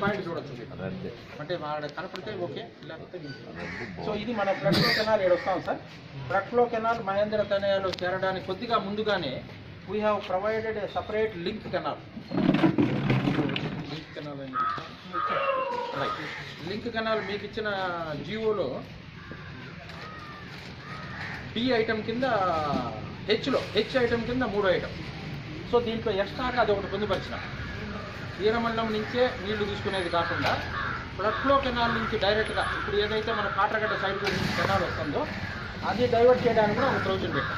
Point చూడొచ్చు మీరు. అంతే అంటే మన కనపడితే ఓకే లేకపోతే సో ఇది మన ఫ్లడ్ ఫ్లో కెనాల్ ఏడు వస్తాం sir flood flow canal Mahendra తనయాలు చేరడానికి కొద్దిగా ముందుగానే we have provided a separate link canal link canal link canal మీకు ఇచ్చిన జియోలో డి ఐటమ్ కింద హెచ్లో హెచ్ ఐటమ్ కింద మూడో ఐటమ్ సో దీంట్లో ఎక్స్ట్రాగా అది ఒకటి పొందుపరిచిన ఈరమండలం నుంచే నీళ్లు తీసుకునేది కాకుండా ఫ్లడ్ ఫ్లో కెనాల్ నుంచి డైరెక్ట్గా ఇప్పుడు ఏదైతే మన కాట్రగడ్డ సైడ్ నుంచి కెనాల్ వస్తుందో అది డైవర్ట్ చేయడానికి కూడా ఒక ప్రొవిజన్ పెట్టాం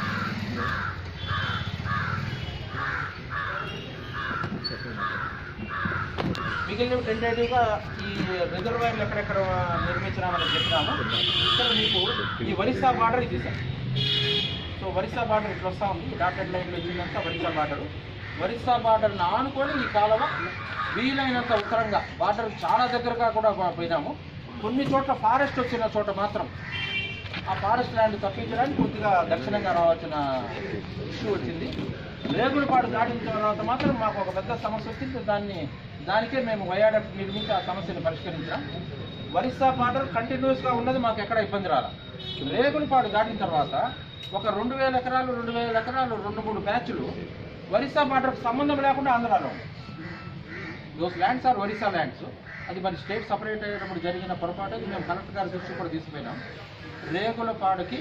మిగిలిన టెంటేటివ్గా ఈ రిజర్వాయర్లు ఎక్కడెక్కడ నిర్మించినామని చెప్పినాము ఇక్కడ మీకు ఈ ఒరిస్సా బార్డర్ ఇది సార్ సో ఒరిస్సా బార్డర్ ఇట్లా వస్తూ ఉంది డాటెడ్ లైన్లో ఇచ్చిందంతా ఒరిస్సా బార్డర్ ఒరిస్సా బార్డర్ని ఆనుకొని ఈ కాలువ వీలైనంత ఉత్తరంగా బార్డర్ చాలా దగ్గరగా కూడా పోయినాము కొన్ని చోట్ల ఫారెస్ట్ వచ్చిన చోట మాత్రం ఆ ఫారెస్ట్ ల్యాండ్ తప్పించడానికి కొద్దిగా దక్షిణంగా రావాల్సిన ఇష్యూ వచ్చింది రేగులపాడు దాటిన తర్వాత మాత్రం మాకు ఒక పెద్ద సమస్య వచ్చింది దాన్ని దానికే మేము వయాడక్ట్ నిర్మించి ఆ సమస్యను పరిష్కరించాం ఒరిస్సా బార్డర్ కంటిన్యూస్గా ఉన్నది మాకు ఎక్కడ ఇబ్బంది రాల రేగులపాడు దాటిన తర్వాత ఒక రెండు వేల ఎకరాలు రెండు వేల ఎకరాలు రెండు మూడు బ్యాచ్లు ఒరిస్సా బార్డర్కి సంబంధం లేకుండా ఆంధ్రాలో ఉన్నాయి those lands are Orissa lands అది మరి స్టేట్ సపరేట్ అయ్యేటప్పుడు జరిగిన పొరపాటు అది మేము కలెక్టర్ గారి దృష్టి కూడా తీసుకుపోయినాం రేగులపాడుకి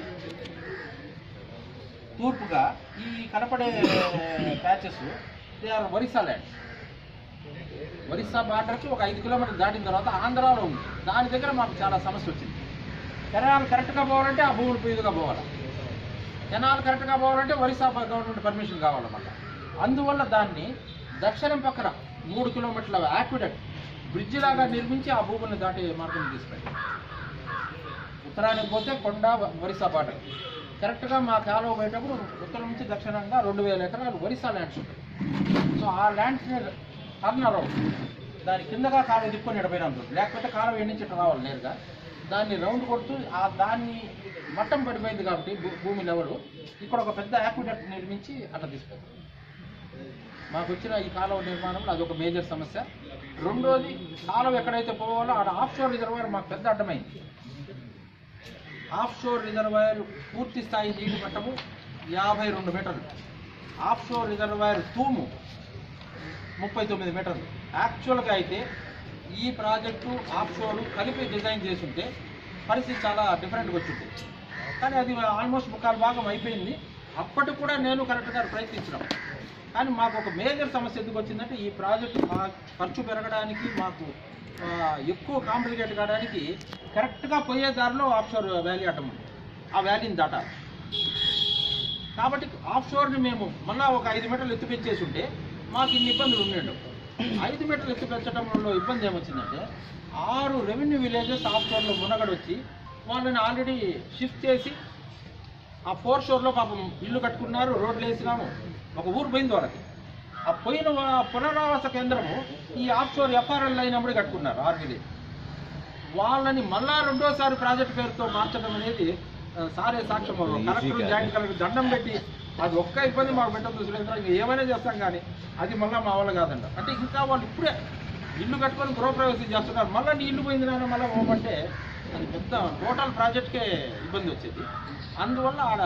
తూర్పుగా ఈ కనపడే patches they are Orissa lands Orissa బార్డర్కి ఒక ఐదు కిలోమీటర్లు దాటిన తర్వాత ఆంధ్రాలో ఉంది దాని దగ్గర మాకు చాలా సమస్య వచ్చింది కెనాల్ కరెక్ట్గా పోవాలంటే ఆ భూములు పీదుగా పోవాలి కెనాల్ కరెక్ట్గా పోవాలంటే ఒరిస్సా గవర్నమెంట్ పర్మిషన్ కావాలన్నమాట అందువల్ల దాన్ని దక్షిణం పక్కన మూడు కిలోమీటర్ల యాక్విడెక్ట్ బ్రిడ్జ్ లాగా నిర్మించి ఆ భూముల్ని దాటి మార్గం తీసుకెళ్ళి ఉత్తరానికి పోతే కొండ ఒరిస్సా బార్డర్ కరెక్ట్గా మా కాలువ పోయేటప్పుడు ఉత్తరం నుంచి దక్షిణంగా రెండు వేల ఎకరాలు ఒరిస్సా ల్యాండ్స్ ఉంటాయి సో ఆ ల్యాండ్స్ని టర్న్ అరౌండ్ దాని కిందగా కాలువ తిప్పుకొని ఎడపోయినాం లేకపోతే కాలువ ఎన్ని నుంచి రావాలి నేరుగా దాన్ని రౌండ్ కొడుతూ ఆ దాన్ని మట్టం పడిపోయింది కాబట్టి భూ- భూమి లెవెల్ ఇక్కడ ఒక పెద్ద యాక్విడెక్ట్ నిర్మించి అట్లా తీసుకెళ్తాం మాకు వచ్చిన ఈ కాలువ నిర్మాణంలో అదొక మేజర్ సమస్య రెండోది కాలువ ఎక్కడైతే పోవాలో ఆడ ఆఫ్ షోర్ రిజర్వాయర్ మాకు పెద్ద అడ్డమైంది ఆఫ్ షోర్ రిజర్వాయర్ పూర్తి స్థాయి నీటి మట్టము యాభై రెండు మీటర్లు ఆఫ్ షోర్ రిజర్వాయర్ తూము ముప్పై తొమ్మిది మీటర్లు యాక్చువల్గా అయితే ఈ ప్రాజెక్టు ఆఫ్ షోర్ కలిపి డిజైన్ చేసుంటే పరిస్థితి చాలా డిఫరెంట్గా వచ్చింది కానీ అది ఆల్మోస్ట్ ముక్కాలు భాగం అయిపోయింది అప్పటికి కూడా నేను కరెక్ట్గా ప్రయత్నించడం కానీ మాకు ఒక మేజర్ సమస్య ఎందుకు వచ్చిందంటే ఈ ప్రాజెక్టు మా ఖర్చు పెరగడానికి మాకు ఆ, ఎక్కువ కాంప్లికేట్ కావడానికి కరెక్ట్గా పోయే దారిలో ఆఫ్షోర్ వ్యాలీ అడ్డం ఉంది ఆ వ్యాలీని దాటాలి కాబట్టి ఆఫ్ షోర్ని మేము మళ్ళా ఒక ఐదు మీటర్లు ఎత్తు పెంచేసి ఉంటే మాకు ఇన్ని ఇబ్బందులు ఉండేవి ఐదు మీటర్లు ఎత్తు పెంచడంలో ఇబ్బంది ఏమొచ్చిందంటే ఆరు రెవెన్యూ విలేజెస్ ఆఫ్ షోర్లో మునగడ వచ్చి వాళ్ళని ఆల్రెడీ షిఫ్ట్ చేసి ఆ ఫోర్ షోర్లో పాపం ఇల్లు కట్టుకున్నారు రోడ్లు వేసినాము ఒక ఊరు పోయింది వాళ్ళకి ఆ పోయిన వా- పునరావాస కేంద్రము ఈ ఆఫ్ షోర్ ఎఫ్ఆర్ఎల్ అయినప్పుడు కట్టుకున్నారు ఆరు విలేజ్ వాళ్ళని మళ్ళా రెండోసారి ప్రాజెక్ట్ పేరుతో మార్చడం అనేది ఆ, సారే సాక్ష్యం కలెక్టర్ కాదు. జాయింట్ కలెక్టర్ దండం పెట్టి అది ఒక్క ఇబ్బంది మాకు పెట్టదు సురేంద్ర ఇంకా ఏమైనా చేస్తాం కానీ అది మళ్ళీ మా వల్ల కాదంట అంటే ఇంకా వాళ్ళు ఇప్పుడే ఇల్లు కట్టుకొని గృహప్రవేశం చేస్తున్నారు మళ్ళీ నీ ఇల్లు పోయింది నాన్న మళ్ళీ పోమంటే అది పెద్ద టోటల్ ప్రాజెక్ట్కే ఇబ్బంది వచ్చేది అందువల్ల ఆడ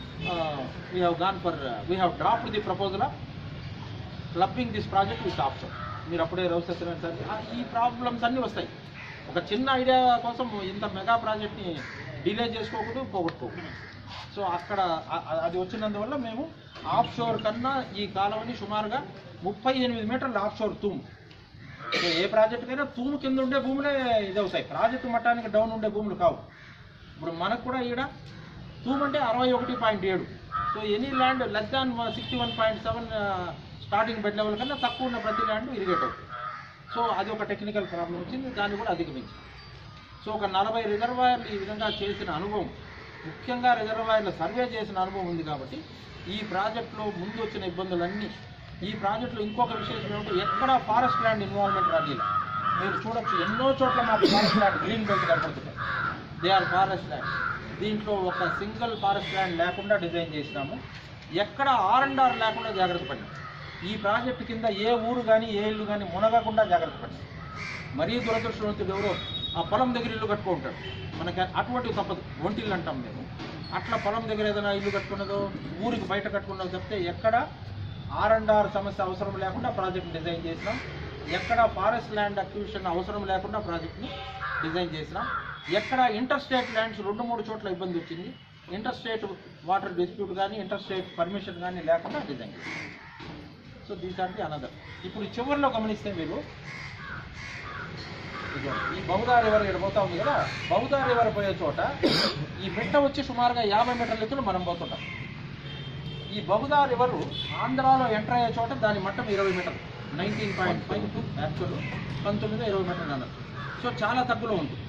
we have gone for we have dropped the proposal clubbing this project with option మీరు అప్పుడే రవి సత్యనారాయణ సార్ ఆ, ఈ ప్రాబ్లమ్స్ అన్నీ వస్తాయి ఒక చిన్న ఐడియా కోసం ఇంత మెగా ప్రాజెక్ట్ని డిలే చేసుకోకూడదు పోగొట్టుకోకూడదు సో అక్కడ ఆ- ఆ- అది వచ్చినందువల్ల మేము ఆఫ్ షోర్ కన్నా ఈ కాలువని సుమారుగా ముప్పై ఎనిమిది మీటర్ల ఆఫ్ షోర్ తూము సో ఏ ప్రాజెక్టుకైనా తూము కింద ఉండే భూములే ఇది అవుతాయి ప్రాజెక్టు మట్టానికి డౌన్ ఉండే భూములు కావు ఇప్పుడు మనకు కూడా ఈడ తూము అంటే అరవై ఒకటి పాయింట్ ఏడు so any land less than sixty one point seven starting bed level కన్నా తక్కువ ఉన్న ప్రతి ల్యాండ్ ఇరిగేట్ అవుతుంది సో అది ఒక టెక్నికల్ ప్రాబ్లం వచ్చింది దాన్ని కూడా అధిగమించి సో ఒక నలభై రిజర్వాయర్లు ఈ విధంగా చేసిన అనుభవం ముఖ్యంగా రిజర్వాయర్లు సర్వే చేసిన అనుభవం ఉంది కాబట్టి ఈ ప్రాజెక్టులో ముందు వచ్చిన ఇబ్బందులన్నీ ఈ ప్రాజెక్టులో ఇంకొక విశేషం ఏమంటే ఎక్కడ ఫారెస్ట్ ల్యాండ్ ఇన్వాల్వ్మెంట్ రాలేదు మీరు చూడొచ్చు ఎన్నో చోట్ల మాకు ఫారెస్ట్ ల్యాండ్ గ్రీన్ బెల్ట్ కనపడుతున్నాయి దే ఆర్ ఫారెస్ట్ ల్యాండ్ దీంట్లో ఒక సింగిల్ ఫారెస్ట్ ల్యాండ్ లేకుండా డిజైన్ చేసినాము ఎక్కడ ఆర్ అండ్ ఆర్ లేకుండా జాగ్రత్త పడినాం ఈ ప్రాజెక్టు కింద ఏ ఊరు కానీ ఏ ఇల్లు కానీ మునగకుండా జాగ్రత్త పడినాం మరీ దురదృష్టవంతుడు ఎవరో ఆ పొలం దగ్గర ఇల్లు కట్టుకుంటాడు మనకి అటువంటివి తప్పదు ఒంటిల్లు అంటాం మేము అట్లా పొలం దగ్గర ఏదైనా ఇల్లు కట్టుకున్నదో ఊరికి బయట కట్టుకున్నదో చెప్తే ఎక్కడ ఆర్ అండ్ ఆర్ సమస్య అవసరం లేకుండా ప్రాజెక్ట్ డిజైన్ చేసినాం ఎక్కడ ఫారెస్ట్ ల్యాండ్ అక్విజిషన్ అవసరం లేకుండా ప్రాజెక్ట్ని డిజైన్ చేసినాం ఎక్కడ ఇంటర్ స్టేట్ ల్యాండ్స్ రెండు మూడు చోట్ల ఇబ్బంది వచ్చింది ఇంటర్ స్టేట్ వాటర్ డిస్ప్యూట్ కానీ ఇంటర్ స్టేట్ పర్మిషన్ కానీ లేకుండా డిజైన్ చేసినాం so these are the another ఇప్పుడు చివరిలో గమనిస్తే మీరు ఇదిగో ఈ బహుదా రివర్ ఇక్కడ పోతా ఉంది కదా బహుదా రివర్ పోయే చోట ఈ మిట్ట వచ్చి సుమారుగా యాభై మీటర్ల ఎత్తులో మనం పోతుంటాం ఈ బహుదా రివర్ ఆంధ్రాలో ఎంటర్ అయ్యే చోట దాని మట్టం ఇరవై మీటర్లు nineteen point five two actual పంతొమ్మిది ఇరవై మీటర్లు అన్నట్టు సో చాలా తక్కువలో ఉంది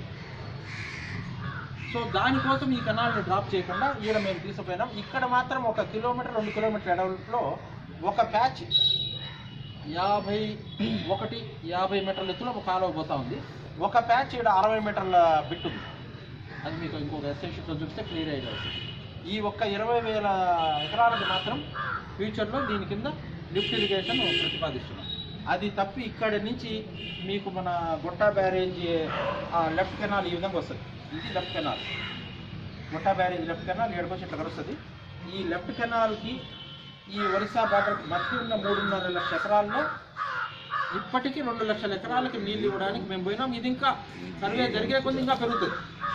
సో దానికోసం ఈ కెనాల్ని డ్రాప్ చేయకుండా ఈడ మేము తీసుకుపోయినాం ఇక్కడ మాత్రం ఒక కిలోమీటర్ రెండు కిలోమీటర్ ఎడవలో ఒక ప్యాచ్ యాభై ఒకటి యాభై మీటర్ల ఎత్తులో ఒక కాలువ పోతా ఉంది ఒక ప్యాచ్ ఇక్కడ అరవై మీటర్ల బిట్ ఉంది అది మీకు ఇంకొక ఎస్ఎన్షిప్లో చూస్తే క్లియర్ ఐడియా వస్తుంది ఈ ఒక్క ఇరవై వేల ఎకరాలకు మాత్రం ఫ్యూచర్లో దీని కింద లిఫ్ట్ ఇరిగేషన్ ప్రతిపాదిస్తున్నాం అది తప్పి ఇక్కడి నుంచి మీకు మన గుట్టా బ్యారేజ్ లెఫ్ట్ కెనాల్ ఈ విధంగా వస్తుంది ఇది left canal Gutta barrage left canal ఏడుకొచ్చి ఇట్లా కలుస్తుంది ఈ లెఫ్ట్ కెనాల్కి ఈ ఒరిస్సా బార్డర్ మధ్య ఉన్న మూడున్నర లక్షల ఎకరాల్లో ఇప్పటికీ రెండు లక్షల ఎకరాలకి నీళ్ళు ఇవ్వడానికి మేము పోయినాం ఇది ఇంకా సర్వే జరిగే కొద్ది ఇంకా పెరుగుతుంది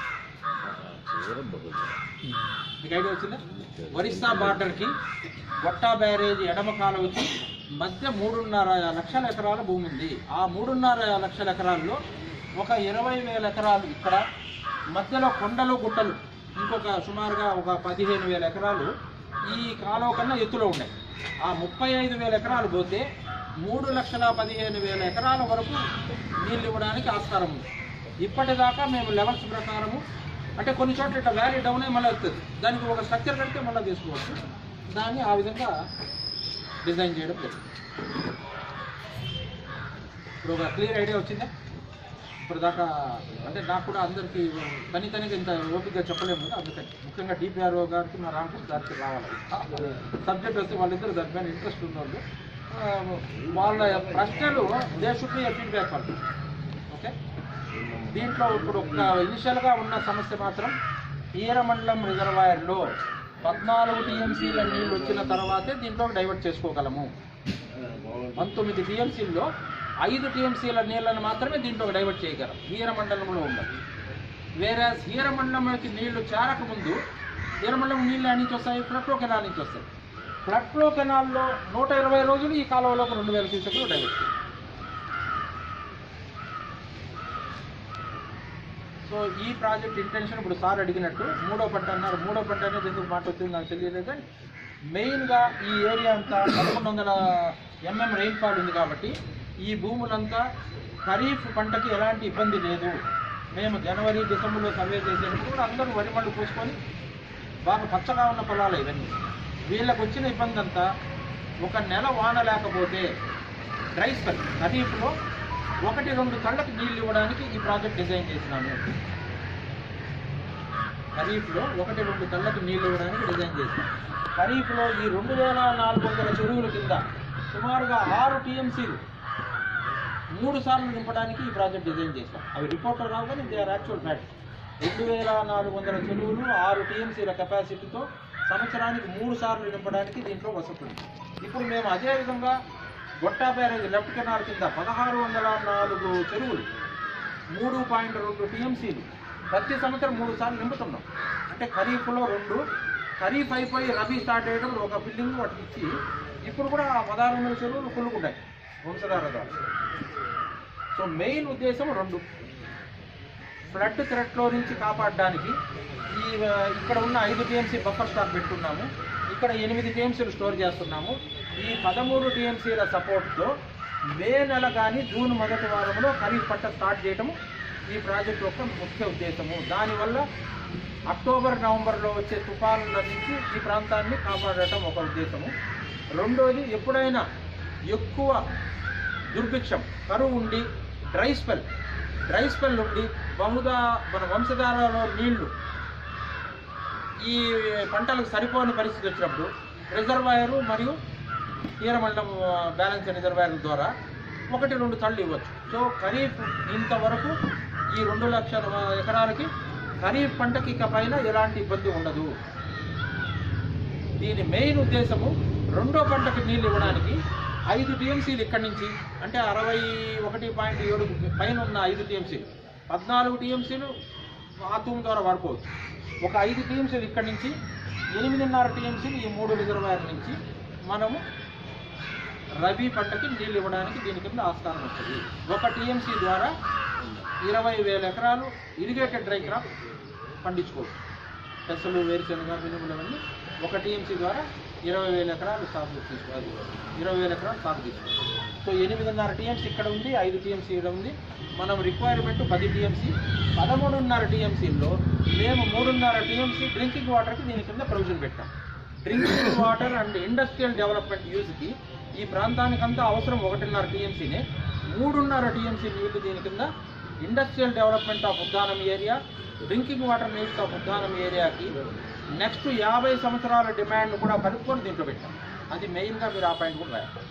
మీకు ఐడియా వచ్చిందా ఒరిస్సా బార్డర్కి గొట్టా బ్యారేజ్ ఎడమ కాలువకి మధ్య మూడున్నర లక్షల ఎకరాల భూమి ఉంది ఆ మూడున్నర లక్షల ఎకరాల్లో ఒక ఇరవై వేల ఎకరాలు ఇక్కడ మధ్యలో కొండలు గుట్టలు ఇంకొక సుమారుగా ఒక పదిహేను వేల ఎకరాలు ఈ కాలువ కన్నా ఎత్తులో ఉన్నాయి ఆ ముప్పై ఐదు వేల ఎకరాలు పోతే మూడు లక్షల పదిహేను వేల ఎకరాల వరకు నీళ్ళు ఇవ్వడానికి ఆస్కారం ఉంది ఇప్పటిదాకా మేము లెవెల్స్ ప్రకారము అంటే కొన్ని చోట్ల ఇట్లా వ్యాలీ డౌన్ అయ్యి మళ్ళీ వస్తుంది దానికి ఒక స్ట్రక్చర్ కడితే మళ్ళీ తీసుకోవచ్చు దాన్ని ఆ విధంగా డిజైన్ చేయడం జరిగింది ఇప్పుడు ఒక క్లియర్ ఐడియా వచ్చిందా ఇప్పుడు దాకా అంటే నాకు కూడా అందరికీ తని తనకి ఇంత ఓపికగా చెప్పలేము కదా అందుకని ముఖ్యంగా డిపిఆర్ఓ గారికి మా రామకృష్ణ గారికి రావాలి సబ్జెక్ట్ వస్తే వాళ్ళిద్దరు దానిపైన ఇంట్రెస్ట్ ఉన్నవాళ్ళు ఆ, వాళ్ళ ప్రశ్నలు దే షుడ్ బి ఫీడ్బ్యాక్ వాళ్ళు ఓకే దీంట్లో ఇప్పుడు ఒక ఇనిషియల్గా ఉన్న సమస్య మాత్రం ఈరమండలం రిజర్వాయర్లో పద్నాలుగు టీఎంసీల నీళ్ళు వచ్చిన తర్వాతే దీంట్లో డైవర్ట్ చేసుకోగలము పంతొమ్మిది టీఎంసీల్లో ఐదు టీఎంసీల నీళ్ళను మాత్రమే దీంట్లో డైవర్ట్ చేయగలం హీరమండలంలో ఉండదు వేరే హీరమండలంలోకి నీళ్లు చేరకముందు హీరమండలం నీళ్ళు ఎక్కడి నుంచి వస్తాయి ఫ్లడ్ ఫ్లో కెనాల్ నుంచి వస్తాయి ఫ్లడ్ ఫ్లో కెనాల్లో నూట ఇరవై రోజులు ఈ కాలువలోకి రెండు వేల క్యూసెక్లు డైవర్ట్ చేయాలి సో ఈ ప్రాజెక్ట్ ఇంటెన్షన్ ఇప్పుడు సార్ అడిగినట్టు మూడో పంట అన్నారు మూడో పంట అనేది ఎందుకు మాట వచ్చింది నాకు తెలియలేదు కానీ మెయిన్గా ఈ ఏరియా అంతా పదకొండు వందల ఎంఎం రెయిన్ఫాల్ ఉంది కాబట్టి ఈ భూములంతా ఖరీఫ్ పంటకి ఎలాంటి ఇబ్బంది లేదు మేము జనవరి డిసెంబర్లో సర్వే చేసేటప్పుడు కూడా అందరూ వరి మళ్ళు పూసుకొని బాగా పచ్చగా ఉన్న పొలాలు ఇవన్నీ వీళ్ళకు వచ్చిన ఇబ్బంది అంతా ఒక నెల వాన లేకపోతే డ్రై స్పెల్ ఖరీఫ్లో ఒకటి రెండు కళ్ళకి నీళ్ళు ఇవ్వడానికి ఈ ప్రాజెక్ట్ డిజైన్ చేసినాము ఖరీఫ్లో ఒకటి రెండు కళ్ళకి నీళ్ళు ఇవ్వడానికి డిజైన్ చేసినాం ఖరీఫ్లో ఈ రెండు వేల నాలుగు వందల చెరువుల కింద సుమారుగా ఆరు టీఎంసీలు మూడు సార్లు నింపడానికి ఈ ప్రాజెక్ట్ డిజైన్ చేశాం అవి రిపోర్టర్ రావు కానీ దే ఆర్ యాక్చువల్ ఫ్యాక్ట్ రెండు వేల నాలుగు వందల చెరువులు ఆరు టీఎంసీల కెపాసిటీతో సంవత్సరానికి మూడు సార్లు నింపడానికి దీంట్లో వసతి ఉంది ఇప్పుడు మేము అదే విధంగా గొట్టా బ్యారేజ్ లెఫ్ట్ కెనాల్ కింద పదహారు వందల నాలుగు చెరువులు మూడు పాయింట్ రెండు టీఎంసీలు ప్రతి సంవత్సరం మూడు సార్లు నింపుతున్నాం అంటే ఖరీఫ్లో రెండు ఖరీఫ్ అయిపోయి రబీ స్టార్ట్ అయ్యేటప్పుడు ఒక బిల్డింగ్ వాటికి ఇచ్చి ఇప్పుడు కూడా ఆ పదహారు వందల చెరువులు కుళ్ళుకుంటాయి వంశధార ద్వారా సో మెయిన్ ఉద్దేశం రెండు ఫ్లడ్ థ్రెట్లో నుంచి కాపాడడానికి ఈ ఆ, ఇక్కడ ఉన్న ఐదు టీఎంసీ బఫర్ స్టాక్ పెట్టుకున్నాము ఇక్కడ ఎనిమిది టీఎంసీలు స్టోర్ చేస్తున్నాము ఈ పదమూడు టీఎంసీల సపోర్ట్తో మే నెల కానీ జూన్ మొదటి వారంలో ఖరీఫ్ పంట స్టార్ట్ చేయటము ఈ ప్రాజెక్ట్ యొక్క ముఖ్య ఉద్దేశము దానివల్ల అక్టోబర్ నవంబర్లో వచ్చే తుఫానుల నుంచి ఈ ప్రాంతాన్ని కాపాడటం ఒక ఉద్దేశము రెండోది ఎప్పుడైనా ఎక్కువ దుర్భిక్షం కరువు ఉండి డ్రై స్పెల్ డ్రై స్పెల్ ఉండి బహుదా మన వంశధారలో నీళ్లు ఈ పంటలకు సరిపోని పరిస్థితి వచ్చినప్పుడు రిజర్వాయరు మరియు తీరమండలం బ్యాలెన్స్ రిజర్వాయర్ ద్వారా ఒకటి రెండు తళ్ళు ఇవ్వచ్చు సో ఖరీఫ్ ఇంతవరకు ఈ రెండు లక్షల ఎకరాలకి ఖరీఫ్ పంటకి ఇక పైన ఎలాంటి ఇబ్బంది ఉండదు దీని మెయిన్ ఉద్దేశము రెండో పంటకి నీళ్ళు ఇవ్వడానికి ఐదు టీఎంసీలు ఇక్కడి నుంచి అంటే అరవై ఒకటి పాయింట్ ఏడు పైన ఉన్న ఐదు టీఎంసీలు పద్నాలుగు టీఎంసీలు ఆ తూము ద్వారా వాడుకోవచ్చు ఒక ఐదు టీఎంసీలు ఇక్కడి నుంచి ఎనిమిదిన్నర టీఎంసీలు ఈ మూడు రిజర్వాయర్ నుంచి మనము రబీ పంటకి నీళ్ళు ఇవ్వడానికి దీని కింద ఆస్కారం వస్తుంది ఒక టీఎంసీ ద్వారా ఇరవై వేల ఎకరాలు ఇరిగేటెడ్ డ్రై క్రాప్ పండించుకోవచ్చు పెసలు వేరుశనగ మినుములు అవన్నీ ఒక టీఎంసీ ద్వారా ఇరవై వేల ఎకరాలు సాగు తీసుకోవాలి ఇరవై వేల ఎకరాలు సాగు తీసుకోవాలి సో ఎనిమిదిన్నర టీఎంసీ ఇక్కడ ఉంది ఐదు టీఎంసీ ఇక్కడ ఉంది మనం రిక్వైర్మెంట్ పది టీఎంసీ పదమూడున్నర టీఎంసీల్లో మేము మూడున్నర టీఎంసీ డ్రింకింగ్ వాటర్కి దీని కింద ప్రొవిజన్ పెట్టాం drinking water and industrial development యూజ్కి ఈ ప్రాంతానికంతా అవసరం ఒకటిన్నర టీఎంసీనే మూడున్నర టీఎంసీ నీళ్లు దీని కింద industrial development of Uddanam area drinking water needs of Uddanam ఏరియాకి నెక్స్ట్ యాభై సంవత్సరాల డిమాండ్ కూడా కలుపుకొని దీంట్లో పెట్టాం అది మెయిన్గా మీరు ఆ పాయింట్ కూడా రాయాలి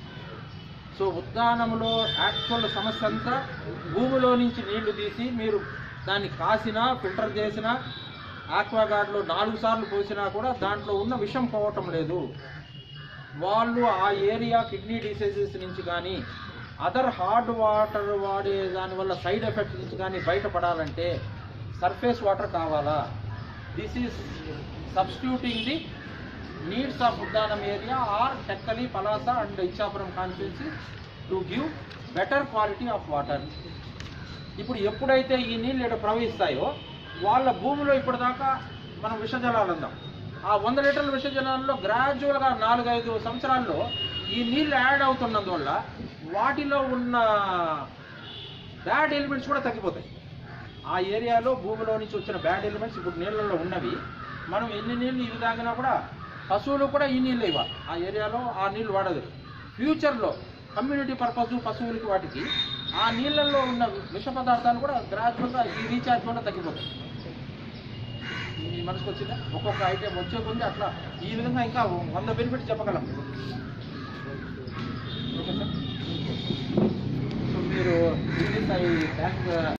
సో ఉద్యానంలో యాక్చువల్ సమస్య అంతా భూమిలో నుంచి నీళ్లు తీసి మీరు దాన్ని కాసినా ఫిల్టర్ చేసినా ఆక్వాగార్డ్లో నాలుగు సార్లు పోసినా కూడా దాంట్లో ఉన్న విషం పోవటం లేదు వాళ్ళు ఆ ఏరియా కిడ్నీ డిసీజెస్ నుంచి కానీ అదర్ హార్డ్ వాటర్ వాడే దానివల్ల సైడ్ ఎఫెక్ట్స్ నుంచి కానీ బయటపడాలంటే సర్ఫేస్ వాటర్ కావాలా this is substituting the needs of Uddanam area or Tekkali Palasa and Ichchapuram constituency to give better quality of water ఇప్పుడు ఎప్పుడైతే ఈ నీళ్ళు ఇక్కడ ప్రవహిస్తాయో వాళ్ళ భూమిలో ఇప్పటిదాకా మనం విషజలాలు అందాం ఆ వంద లీటర్ల విషజలాల్లో గ్రాడ్యువల్గా నాలుగైదు సంవత్సరాల్లో ఈ నీళ్ళు యాడ్ అవుతున్నందువల్ల వాటిలో ఉన్న బ్యాడ్ ఎలిమెంట్స్ కూడా తగ్గిపోతాయి ఆ ఏరియాలో భూమిలో నుంచి వచ్చిన బ్యాడ్ ఎలిమెంట్స్ ఇప్పుడు నీళ్ళల్లో ఉన్నవి మనం ఎన్ని నీళ్ళు ఇవి తాగినా కూడా పశువులు కూడా ఈ నీళ్ళు ఇవ్వాలి ఆ ఏరియాలో ఆ నీళ్ళు వాడదు ఫ్యూచర్లో కమ్యూనిటీ పర్పస్ పశువులకి వాటికి ఆ నీళ్ళల్లో ఉన్న విష పదార్థాలు కూడా గ్రాడ్యువల్గా ఈ రీఛార్జ్ వల్ల తగ్గిపోతాయి మీ మనసుకు వచ్చిందా ఒక్కొక్క ఐటెం వచ్చే కొద్ది అట్లా ఈ విధంగా ఇంకా వంద బెనిఫిట్స్ చెప్పగలం ఓకే సార్ సో మీరు ఇది ఐ థ్యాంక్